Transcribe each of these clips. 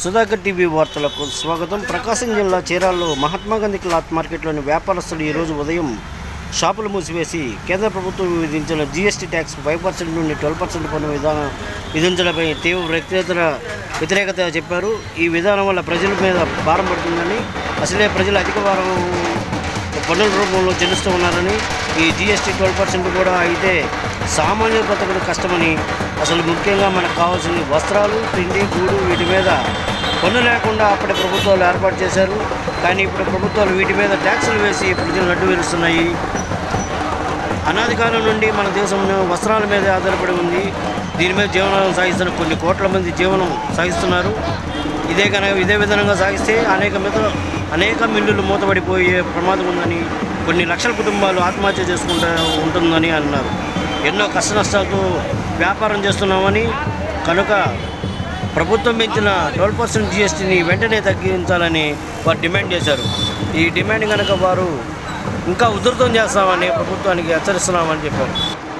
Sudhakar TV వార్తలకు స్వాగతం ప్రకాశం జిల్లా చీరాల్లో మహాత్మా గాంధీ క్లాత్ మార్కెట్లోని వ్యాపారస్తులు ఈరోజు ఉదయం షాపులు మూసివేసి కేంద్ర ప్రభుత్వం విధించిన జీఎస్టీ ట్యాక్స్ ఫైవ్ పర్సెంట్ నుండి ట్వెల్వ్ పర్సెంట్ పన్ను విధానం విధించడంపై తీవ్ర వ్యక్తిగత వ్యతిరేకత చెప్పారు ఈ విధానం వల్ల ప్రజల మీద భారం పడుతుందని అసలే ప్రజలు అధిక భారం పన్నుల రూపంలో చెల్లిస్తూ ఉన్నారని ఈ జీఎస్టీ ట్వెల్వ్ పర్సెంట్ కూడా అయితే సామాన్య బ్రతకడం కష్టమని అసలు ముఖ్యంగా మనకు కావాల్సిన వస్త్రాలు తిండి గూడు వీటి మీద పన్ను లేకుండా అప్పటి ప్రభుత్వాలు ఏర్పాటు చేశారు కానీ ఇప్పుడు ప్రభుత్వాలు వీటి మీద ట్యాక్సులు వేసి ప్రజలు అడ్డు వేలుస్తున్నాయి అనాది కాలం నుండి మన దేశం వస్త్రాల మీద ఆధారపడి ఉంది దీని మీద జీవనం సాగిస్తున్న కొన్ని కోట్ల మంది జీవనం సాగిస్తున్నారు ఇదే కనుక ఇదే విధంగా సాగిస్తే అనేక మిత అనేక మిల్లులు మూతపడిపోయే ప్రమాదం ఉందని కొన్ని లక్షల కుటుంబాలు ఆత్మహత్య చేసుకుంటూ ఉంటుందని అన్నారు ఎన్నో కష్ట నష్టాలతో వ్యాపారం చేస్తున్నామని కనుక ప్రభుత్వం పెంచిన ట్వెల్వ్ పర్సెంట్ జిఎస్టీని వెంటనే తగ్గించాలని వారు డిమాండ్ చేశారు ఈ డిమాండ్ కనుక వారు ఇంకా ఉధృతం చేస్తామని ప్రభుత్వానికి హెచ్చరిస్తున్నామని చెప్పారు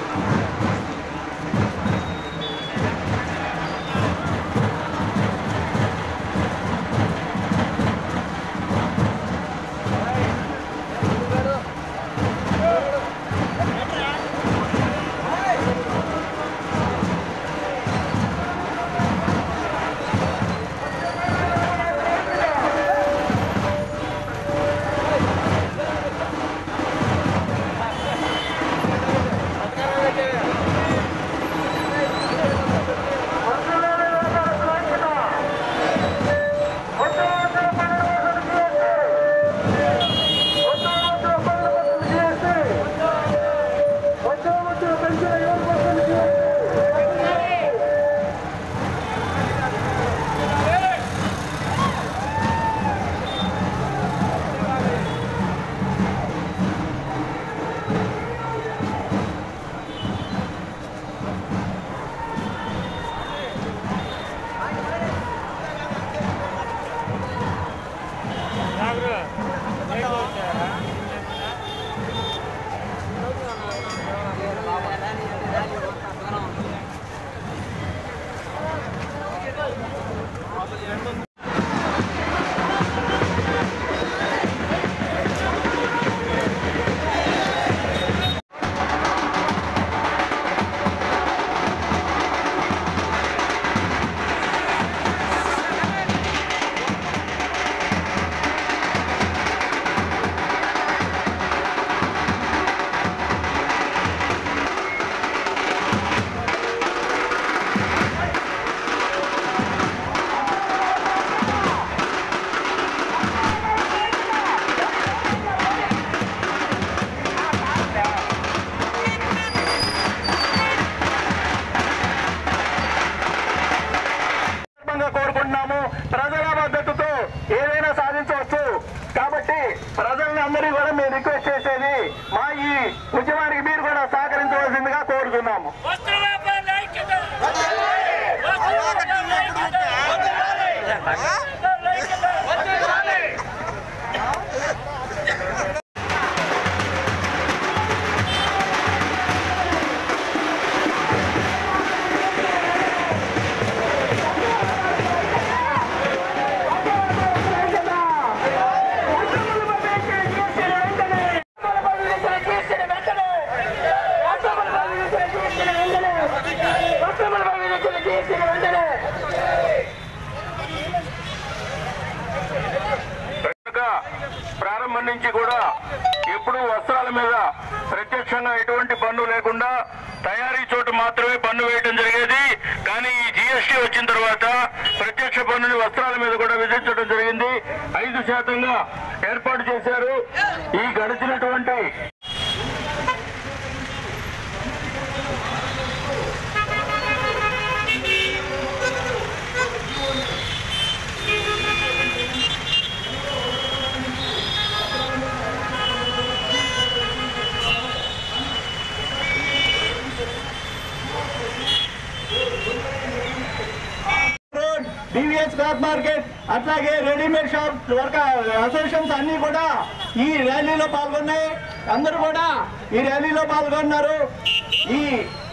సందర్భంగా కోరుకుంటున్నాము ప్రజల మద్దతుతో ఏదైనా సాధించవచ్చు కాబట్టి ప్రజల్ని అందరినీ కూడా మేము రిక్వెస్ట్ చేసేది మా ఈ ఉద్యమానికి మీరు కూడా సహకరించవలసిందిగా కోరుతున్నాము వస్త్ర వ్యాపారుల ఐక్యత వస్త్ర వ్యాపారుల ఐక్యత వ్యాపారుల ఐక్యత కనుక ప్రారంభం నుంచి కూడా ఎప్పుడూ వస్త్రాల మీద ప్రత్యక్షంగా ఎటువంటి పన్ను లేకుండా తయారీ చోటు మాత్రమే పన్ను వేయడం జరిగేది కానీ ఈ జీఎస్టీ వచ్చిన తర్వాత ప్రత్యక్ష పన్నుని వస్త్రాల మీద కూడా విధించడం జరిగింది ఐదు శాతంగా ఏర్పాటు చేశారు ఈ గడిచినటువంటి రోడ్ డివిఎస్ క్లాత్ మార్కెట్ అట్లాగే రెడీమేడ్ షాప్ వర్క్ అసోసియేషన్స్ అన్ని కూడా ఈ ర్యాలీలో పాల్గొన్నాయి అందరూ కూడా ఈ ర్యాలీలో పాల్గొన్నారు ఈ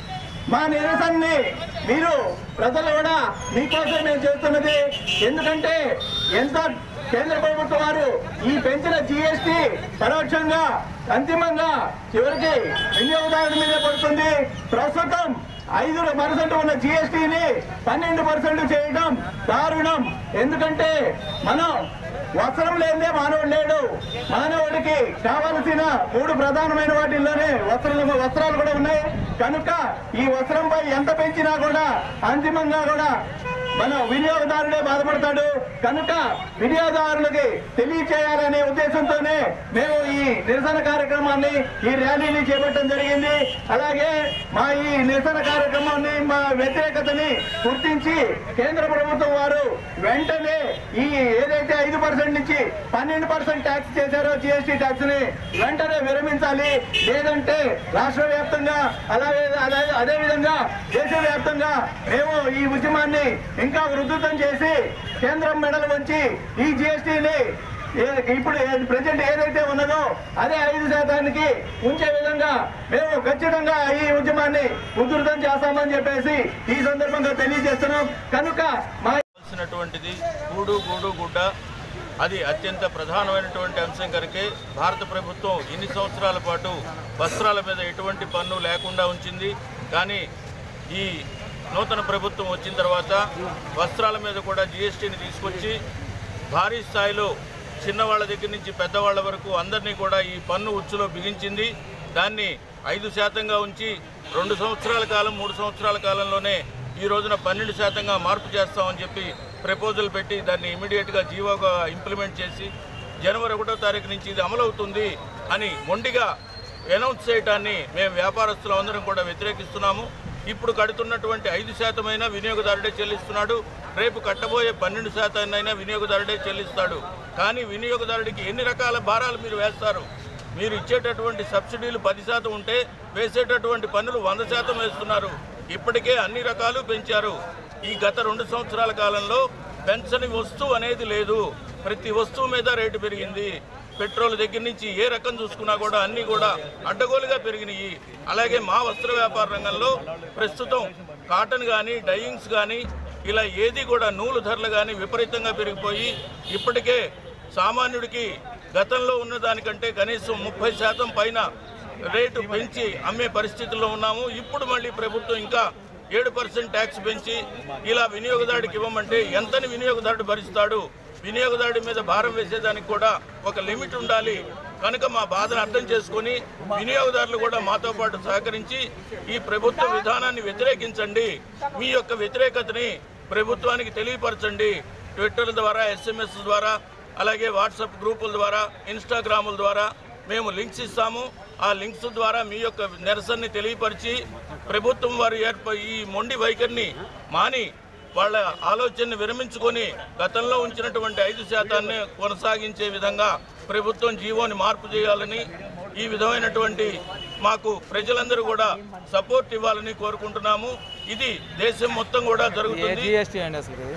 మా నిరసనని మీరు ప్రజలు కూడా మీకోసం మేము చేస్తున్నది ఎందుకంటే ఎంత కేంద్ర ప్రభుత్వం వారు ఈ పెంచిన జిఎస్టి పరోక్షంగా అంతిమంగా చివరికి వినియోగదారుల మీద పడుతుంది ప్రస్తుతం ఐదు పర్సెంట్ ఉన్న జిఎస్టిని పన్నెండు పర్సెంట్ చేయడం దారుణం ఎందుకంటే మనం వస్త్రం లేదే మానవుడు లేడు మానవుడికి కావలసిన మూడు ప్రధానమైన వాటిల్లోనే వస్త్రాలు వస్త్రాలు కూడా ఉన్నాయి కనుక ఈ వస్త్రంపై ఎంత పెంచినా కూడా అంతిమంగా కూడా మన వినియోగదారుడే బాధపడతాడు కనుక వినియోగదారులకి తెలియచేయాలనే ఉద్దేశంతోనే మేము ఈ నిరసన కార్యక్రమాన్ని ఈ ర్యాలీని చేపట్టడం జరిగింది అలాగే మా ఈ నిరసన కార్యక్రమాన్ని మా వ్యతిరేకతని గుర్తించి కేంద్ర ప్రభుత్వం వారు వెంటనే ఈ ఏదైతే ఐదు పర్సెంట్ నుంచి పన్నెండు పర్సెంట్ ట్యాక్స్ చేశారో జిఎస్టీ ట్యాక్స్ ని వెంటనే విరమించాలి లేదంటే రాష్ట్ర వ్యాప్తంగా అలాగే అదే అదే విధంగా దేశవ్యాప్తంగా మేము ఈ ఉద్యమాన్ని ఇంకా ఉధృతం చేసి కేంద్రం మెడలు వంచి ఈ జిఎస్టీని ఇప్పుడు ప్రజెంట్ ఏదైతే ఉన్నదో అదే ఐదు శాతానికి ఉంచే విధంగా మేము ఖచ్చితంగా ఈ ఉద్యమాన్ని ఉధృతం చేస్తామని చెప్పేసి ఈ సందర్భంగా తెలియజేస్తున్నాం కనుక మా కావాల్సినటువంటిది కూడు గూడు గుడ్డ అది అత్యంత ప్రధానమైనటువంటి అంశం కనుకే భారత ప్రభుత్వం ఇన్ని సంవత్సరాల పాటు వస్త్రాల మీద ఎటువంటి పన్ను లేకుండా ఉంచింది కానీ ఈ నూతన ప్రభుత్వం వచ్చిన తర్వాత వస్త్రాల మీద కూడా జిఎస్టీని తీసుకొచ్చి భారీ స్థాయిలో చిన్నవాళ్ళ దగ్గర నుంచి పెద్దవాళ్ళ వరకు అందరినీ కూడా ఈ పన్ను ఉచ్చులో బిగించింది దాన్ని ఐదు శాతంగా ఉంచి రెండు సంవత్సరాల కాలం మూడు సంవత్సరాల కాలంలోనే ఈ రోజున పన్నెండు శాతంగా మార్పు చేస్తామని చెప్పి ప్రపోజల్ పెట్టి దాన్ని ఇమీడియట్గా జీవోగా ఇంప్లిమెంట్ చేసి జనవరి ఒకటో తారీఖు నుంచి ఇది అమలవుతుంది అని మొండిగా అనౌన్స్ చేయడాన్ని మేము వ్యాపారస్తులు అందరం కూడా వ్యతిరేకిస్తున్నాము ఇప్పుడు కడుతున్నటువంటి ఐదు శాతమైన వినియోగదారుడే చెల్లిస్తున్నాడు రేపు కట్టబోయే పన్నెండు శాతాన్నైనా వినియోగదారుడే చెల్లిస్తాడు కానీ వినియోగదారుడికి ఎన్ని రకాల భారాలు మీరు వేస్తారు మీరు ఇచ్చేటటువంటి సబ్సిడీలు పది శాతం ఉంటే వేసేటటువంటి పన్నులు వంద శాతం వేస్తున్నారు ఇప్పటికే అన్ని రకాలు పెంచారు ఈ గత రెండు సంవత్సరాల కాలంలో పెన్షన్ వస్తువు అనేది లేదు ప్రతి వస్తువు మీద రేటు పెరిగింది పెట్రోల్ దగ్గర నుంచి ఏ రకం చూసుకున్నా కూడా అన్నీ కూడా అడ్డగోలుగా పెరిగినాయి అలాగే మా వస్త్ర వ్యాపార రంగంలో ప్రస్తుతం కాటన్ కానీ డైయింగ్స్ కానీ ఇలా ఏది కూడా నూలు ధరలు కానీ విపరీతంగా పెరిగిపోయి ఇప్పటికే సామాన్యుడికి గతంలో ఉన్న దానికంటే కనీసం ముప్పై శాతం పైన రేటు పెంచి అమ్మే పరిస్థితుల్లో ఉన్నాము ఇప్పుడు మళ్ళీ ప్రభుత్వం ఇంకా ఏడు పర్సెంట్ ట్యాక్స్ పెంచి ఇలా వినియోగదారుడికి ఇవ్వమంటే ఎంతని వినియోగదారుడు భరిస్తాడు వినియోగదారుడి మీద భారం వేసేదానికి కూడా ఒక లిమిట్ ఉండాలి కనుక మా బాధను అర్థం చేసుకొని వినియోగదారులు కూడా మాతో పాటు సహకరించి ఈ ప్రభుత్వ విధానాన్ని వ్యతిరేకించండి మీ యొక్క వ్యతిరేకతని ప్రభుత్వానికి తెలియపరచండి ట్విట్టర్ ద్వారా ఎస్ఎంఎస్ ద్వారా అలాగే వాట్సాప్ గ్రూపుల ద్వారా ఇన్స్టాగ్రాముల ద్వారా మేము లింక్స్ ఇస్తాము ఆ లింక్స్ ద్వారా మీ యొక్క నిరసనని తెలియపరిచి ప్రభుత్వం వారు ఏర్ప ఈ మొండి వైఖరిని మాని వాళ్ళ ఆలోచనని విరమించుకొని గతంలో ఉంచినటువంటి ఐదు శాతాన్ని కొనసాగించే విధంగా ప్రభుత్వం జీవోని మార్పు చేయాలని ఈ విధమైనటువంటి మాకు ప్రజలందరూ కూడా సపోర్ట్ ఇవ్వాలని కోరుకుంటున్నాము ఇది దేశం మొత్తం కూడా జరుగుతుంది జిఎస్టీ అండి అసలు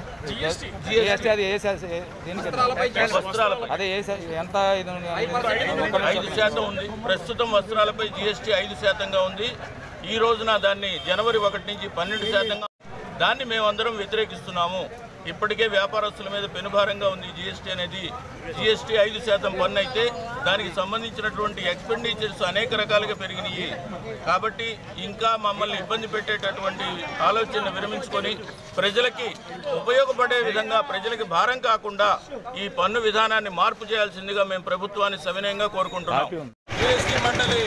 జిఎస్టీ అది ఏ శాత- ఏ- దేనికి వస్త్రాలపై అదే ఏ శా- ఎంత ఇది ఉంది? ఐదు శాతం ఉంది ప్రస్తుతం వస్త్రాలపై జిఎస్టీ ఐదు శాతంగా ఉంది ఈ రోజున దాన్ని జనవరి ఒకటి నుంచి పన్నెండు శాతంగా దాన్ని మేమందరం వ్యతిరేకిస్తున్నాము ఇప్పటికే వ్యాపారస్తుల మీద పెనుభారంగా ఉంది జిఎస్టీ అనేది జిఎస్టీ ఐదు శాతం పన్ను అయితే దానికి సంబంధించినటువంటి ఎక్స్పెండిచర్స్ అనేక రకాలుగా పెరిగినాయి కాబట్టి ఇంకా మమ్మల్ని ఇబ్బంది పెట్టేటటువంటి ఆలోచన విరమించుకొని ప్రజలకి ఉపయోగపడే విధంగా ప్రజలకి భారం కాకుండా ఈ పన్ను విధానాన్ని మార్పు చేయాల్సిందిగా మేము ప్రభుత్వాన్ని సవినయంగా కోరుకుంటున్నాం జిఎస్టీ మండలి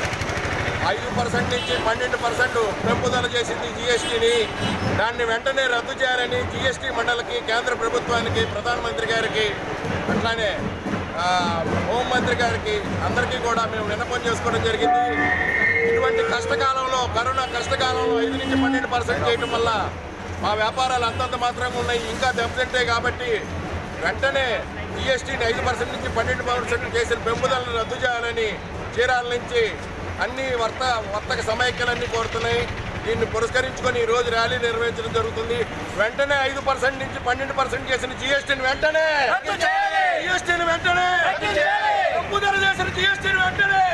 ఐదు పర్సెంట్ నుంచి పన్నెండు పర్సెంట్ పెంపుదల చేసింది జిఎస్టీని దాన్ని వెంటనే రద్దు చేయాలని జిఎస్టీ మండలికి కేంద్ర ప్రభుత్వానికి ప్రధానమంత్రి గారికి అట్లానే ఆ, హోంమంత్రి గారికి అందరికీ కూడా మేము విన్నపం చేసుకోవడం జరిగింది ఇటువంటి కష్టకాలంలో కరోనా కష్టకాలంలో ఐదు నుంచి పన్నెండు పర్సెంట్ చేయడం వల్ల మా వ్యాపారాలు అంతంత మాత్రంగా ఉన్నాయి ఇంకా దెబ్బతింటాయి కాబట్టి వెంటనే జిఎస్టీని ఐదు పర్సెంట్ నుంచి పన్నెండు పర్సెంట్ చేసిన పెంపుదలను రద్దు చేయాలని చీరాల నుంచి అన్ని వర్త వర్తక సమైక్యాలన్నీ కోరుతున్నాయి దీన్ని పురస్కరించుకొని ఈ రోజు ర్యాలీ నిర్వహించడం జరుగుతుంది వెంటనే ఐదు పర్సెంట్ నుంచి పన్నెండు పర్సెంట్ చేసిన జిఎస్టీని వెంటనే జిఎస్టీని వెంటనే పెంపుదల చేసిన జిఎస్టీని వెంటనే